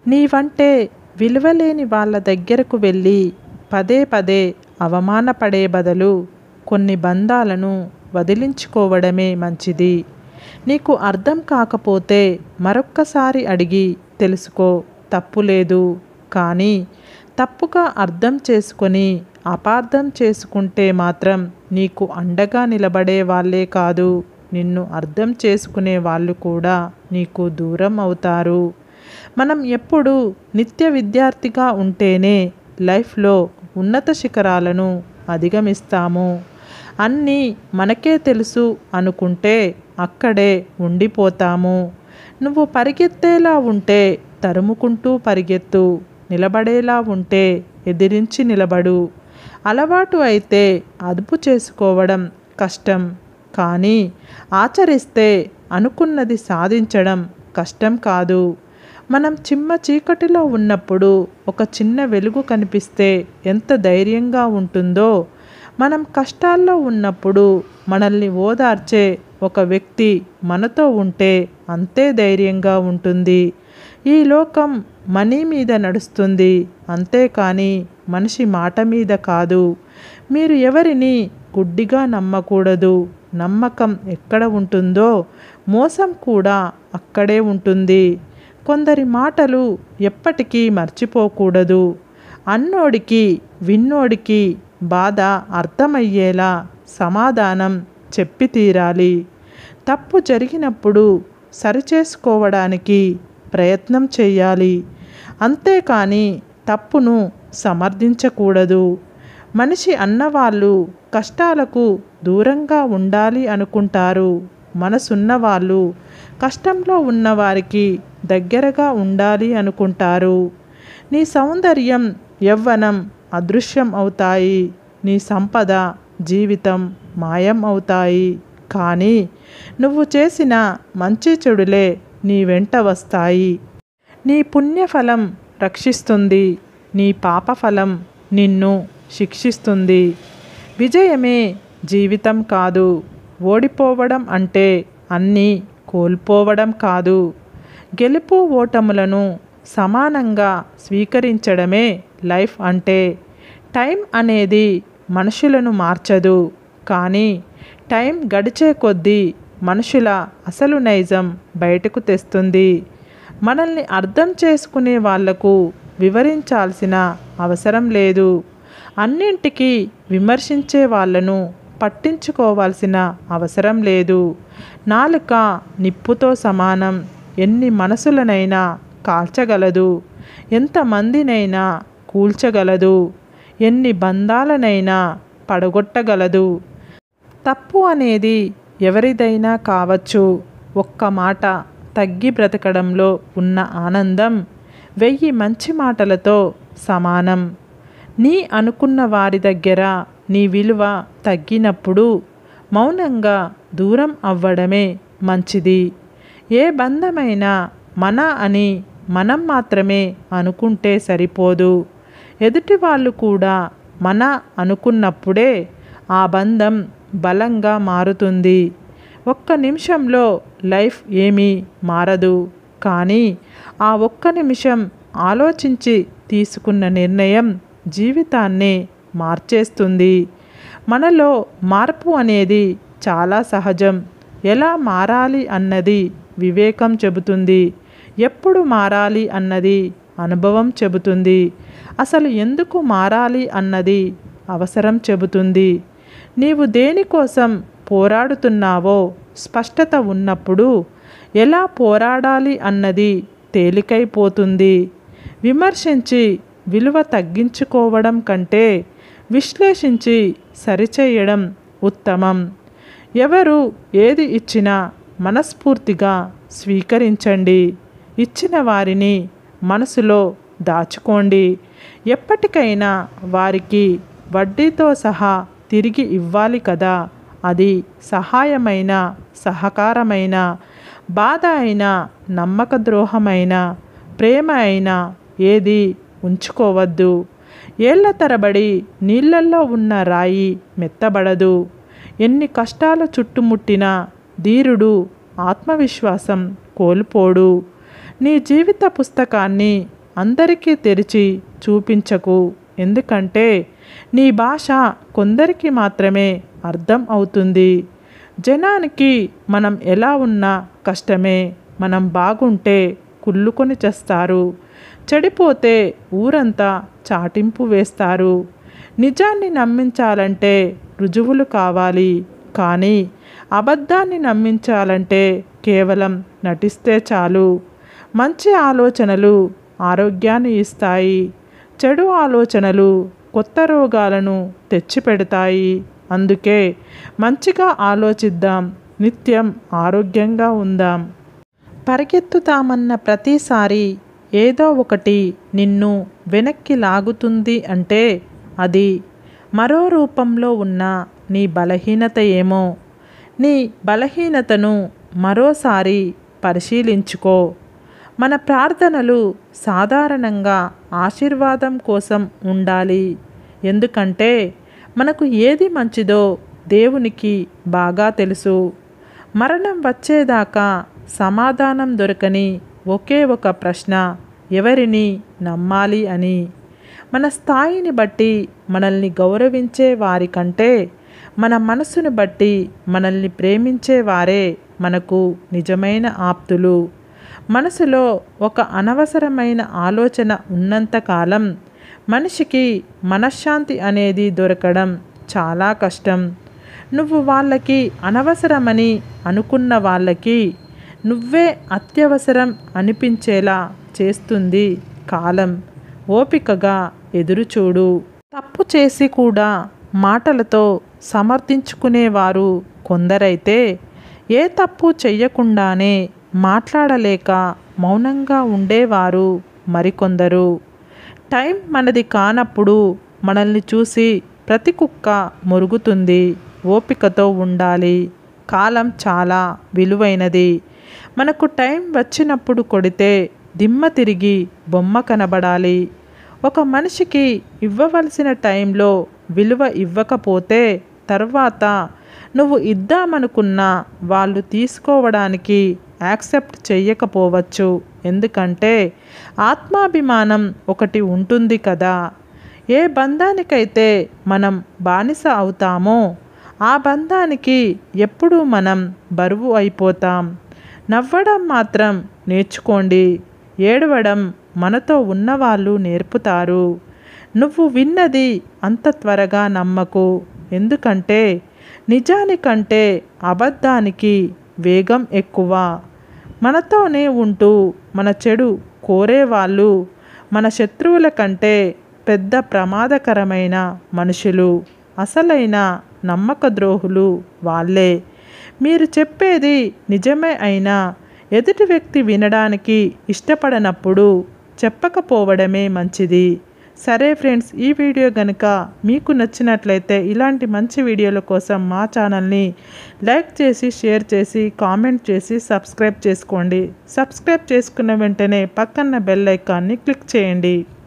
నీవంటే విలువలేని వాళ్ళ దగ్గరకు వెళ్ళి పదే పదే అవమానపడే బదులు కొన్ని బంధాలను వదిలించుకోవడమే మంచిది నీకు అర్థం కాకపోతే మరొక్కసారి అడిగి తెలుసుకో తప్పు లేదు కానీ తప్పుగా అర్థం చేసుకొని అపార్థం చేసుకుంటే మాత్రం నీకు అండగా నిలబడే వాళ్ళే కాదు నిన్ను అర్థం చేసుకునే వాళ్ళు కూడా నీకు దూరం అవుతారు మనం ఎప్పుడు నిత్య విద్యార్థిగా ఉంటేనే లైఫ్లో ఉన్నత శిఖరాలను అధిగమిస్తాము అన్నీ మనకే తెలుసు అనుకుంటే అక్కడే ఉండిపోతాము నువ్వు పరిగెత్తేలా ఉంటే తరుముకుంటూ పరిగెత్తు నిలబడేలా ఉంటే ఎదిరించి నిలబడు అలవాటు అయితే అదుపు చేసుకోవడం కష్టం కానీ ఆచరిస్తే అనుకున్నది సాధించడం కష్టం కాదు మనం చిమ్మ చీకటిలో ఉన్నప్పుడు ఒక చిన్న వెలుగు కనిపిస్తే ఎంత ధైర్యంగా ఉంటుందో మనం కష్టాల్లో ఉన్నప్పుడు మనల్ని ఓదార్చే ఒక వ్యక్తి మనతో ఉంటే అంతే ధైర్యంగా ఉంటుంది ఈ లోకం మనీ మీద నడుస్తుంది అంతేకాని మనిషి మాట మీద కాదు మీరు ఎవరిని గుడ్డిగా నమ్మకూడదు నమ్మకం ఎక్కడ ఉంటుందో మోసం కూడా అక్కడే ఉంటుంది కొందరి మాటలు ఎప్పటికీ మర్చిపోకూడదు అన్నోడికి విన్నోడికి బాధ అర్థమయ్యేలా సమాధానం చెప్పి తీరాలి తప్పు జరిగినప్పుడు సరిచేసుకోవడానికి ప్రయత్నం చేయాలి అంతేకాని తప్పును సమర్థించకూడదు మనిషి అన్నవాళ్ళు కష్టాలకు దూరంగా ఉండాలి అనుకుంటారు మనసున్న వాళ్ళు కష్టంలో ఉన్నవారికి దగ్గరగా ఉండాలి అనుకుంటారు నీ సౌందర్యం యవ్వనం అదృశ్యం అవుతాయి నీ సంపద జీవితం మాయం అవుతాయి కానీ నువ్వు చేసిన మంచి చెడులే నీ వెంట వస్తాయి నీ పుణ్యఫలం రక్షిస్తుంది నీ పాపఫలం నిన్ను శిక్షిస్తుంది విజయమే జీవితం కాదు ఓడిపోవడం అంటే అన్నీ కోల్పోవడం కాదు గెలుపు ఓటములను సమానంగా స్వీకరించడమే లైఫ్ అంటే టైం అనేది మనుషులను మార్చదు కానీ టైం గడిచే కొద్దీ మనుషుల అసలు నైజం బయటకు తెస్తుంది మనల్ని అర్థం చేసుకునే వాళ్లకు వివరించాల్సిన అవసరం లేదు అన్నింటికీ విమర్శించే వాళ్ళను పట్టించుకోవాల్సిన అవసరం లేదు నాలుక నిప్పుతో సమానం ఎన్ని మనసులనైనా కాల్చగలదు ఎంతమందినైనా కూల్చగలదు ఎన్ని బంధాలనైనా పడగొట్టగలదు తప్పు అనేది ఎవరిదైనా కావచ్చు ఒక్క మాట తగ్గి బ్రతకడంలో ఉన్న ఆనందం వెయ్యి మంచి మాటలతో సమానం నీ అనుకున్న వారి దగ్గర నీ విలువ తగ్గినప్పుడు మౌనంగా దూరం అవ్వడమే మంచిది ఏ బంధమైనా మన అని మనం మాత్రమే అనుకుంటే సరిపోదు ఎదుటి వాళ్ళు కూడా మన అనుకున్నప్పుడే ఆ బంధం బలంగా మారుతుంది ఒక్క నిమిషంలో లైఫ్ ఏమీ మారదు కానీ ఆ ఒక్క నిమిషం ఆలోచించి తీసుకున్న నిర్ణయం జీవితాన్నే మార్చేస్తుంది మనలో మార్పు అనేది చాలా సహజం ఎలా మారాలి అన్నది వివేకం చెబుతుంది ఎప్పుడు మారాలి అన్నది అనుభవం చెబుతుంది అసలు ఎందుకు మారాలి అన్నది అవసరం చెబుతుంది నీవు దేనికోసం పోరాడుతున్నావో స్పష్టత ఉన్నప్పుడు ఎలా పోరాడాలి అన్నది తేలికైపోతుంది విమర్శించి విలువ తగ్గించుకోవడం కంటే విశ్లేషించి సరిచేయడం ఉత్తమం ఎవరు ఏది ఇచ్చినా మనస్ఫూర్తిగా స్వీకరించండి ఇచ్చిన వారిని మనసులో దాచుకోండి ఎప్పటికైనా వారికి వడ్డీతో సహా తిరిగి ఇవ్వాలి కదా అది సహాయమైన సహకారమైన బాధ అయినా నమ్మక ద్రోహమైన ప్రేమ అయినా ఏది ఉంచుకోవద్దు ఏళ్ల తరబడి నీళ్ళల్లో ఉన్న రాయి మెత్తబడదు ఎన్ని కష్టాలు చుట్టుముట్టినా ధీరుడు ఆత్మవిశ్వాసం కోల్పోడు నీ జీవిత పుస్తకాన్ని అందరికీ తెరిచి చూపించకు ఎందుకంటే నీ భాష కొందరికి మాత్రమే అర్థం అవుతుంది జనానికి మనం ఎలా ఉన్నా కష్టమే మనం బాగుంటే కుళ్ళుకొని చేస్తారు చెడిపోతే ఊరంతా చాటింపు వేస్తారు నిజాన్ని నమ్మించాలంటే రుజువులు కావాలి కానీ అబద్ధాన్ని నమ్మించాలంటే కేవలం నటిస్తే చాలు మంచి ఆలోచనలు ఆరోగ్యాన్ని ఇస్తాయి చెడు ఆలోచనలు కొత్త రోగాలను తెచ్చిపెడతాయి అందుకే మంచిగా ఆలోచిద్దాం నిత్యం ఆరోగ్యంగా ఉందాం పరిగెత్తుతామన్న ప్రతిసారి ఏదో ఒకటి నిన్ను వెనక్కి లాగుతుంది అంటే అది మరో రూపంలో ఉన్న నీ బలహీనత ఏమో నీ బలహీనతను మరోసారి పరిశీలించుకో మన ప్రార్థనలు సాధారణంగా ఆశీర్వాదం కోసం ఉండాలి ఎందుకంటే మనకు ఏది మంచిదో దేవునికి బాగా తెలుసు మరణం వచ్చేదాకా సమాధానం దొరకని ఒకే ఒక ప్రశ్న ఎవరిని నమ్మాలి అని మన స్థాయిని బట్టి మనల్ని గౌరవించే వారి కంటే మన మనసును బట్టి మనల్ని ప్రేమించే వారే మనకు నిజమైన ఆప్తులు మనసులో ఒక అనవసరమైన ఆలోచన ఉన్నంతకాలం మనిషికి మనశ్శాంతి అనేది దొరకడం చాలా కష్టం నువ్వు వాళ్ళకి అనవసరమని అనుకున్న వాళ్ళకి నువ్వే అత్యవసరం అనిపించేలా చేస్తుంది కాలం ఓపికగా ఎదురుచూడు తప్పు చేసి కూడా మాటలతో సమర్థించుకునేవారు కొందరైతే ఏ తప్పు చెయ్యకుండానే మాట్లాడలేక మౌనంగా ఉండేవారు మరికొందరు టైం మనది కానప్పుడు మనల్ని చూసి ప్రతి కుక్క మురుగుతుంది ఓపికతో ఉండాలి కాలం చాలా విలువైనది మనకు టైం వచ్చినప్పుడు కొడితే దిమ్మ తిరిగి బొమ్మ కనబడాలి ఒక మనిషికి ఇవ్వవలసిన టైంలో విలువ ఇవ్వకపోతే తర్వాత నువ్వు ఇద్దామనుకున్న వాళ్ళు తీసుకోవడానికి యాక్సెప్ట్ చెయ్యకపోవచ్చు ఎందుకంటే ఆత్మాభిమానం ఒకటి ఉంటుంది కదా ఏ బంధానికైతే మనం బానిస అవుతామో ఆ బంధానికి ఎప్పుడూ మనం బరువు అయిపోతాం నవ్వడం మాత్రం నేర్చుకోండి ఏడవడం మనతో ఉన్నవాళ్ళు నేర్పుతారు నువ్వు విన్నది అంత త్వరగా నమ్మకు ఎందుకంటే నిజానికంటే అబద్ధానికి వేగం ఎక్కువ మనతోనే ఉంటూ మన చెడు కోరేవాళ్ళు మన శత్రువుల కంటే పెద్ద ప్రమాదకరమైన మనుషులు అసలైన నమ్మక ద్రోహులు వాళ్ళే మీరు చెప్పేది నిజమే అయినా ఎదుటి వ్యక్తి వినడానికి ఇష్టపడనప్పుడు చెప్పకపోవడమే మంచిది సరే ఫ్రెండ్స్ ఈ వీడియో కనుక మీకు నచ్చినట్లయితే ఇలాంటి మంచి వీడియోల కోసం మా ఛానల్ని లైక్ చేసి షేర్ చేసి కామెంట్ చేసి సబ్స్క్రైబ్ చేసుకోండి సబ్స్క్రైబ్ చేసుకున్న వెంటనే పక్కన్న బెల్ ఐకాన్ని క్లిక్ చేయండి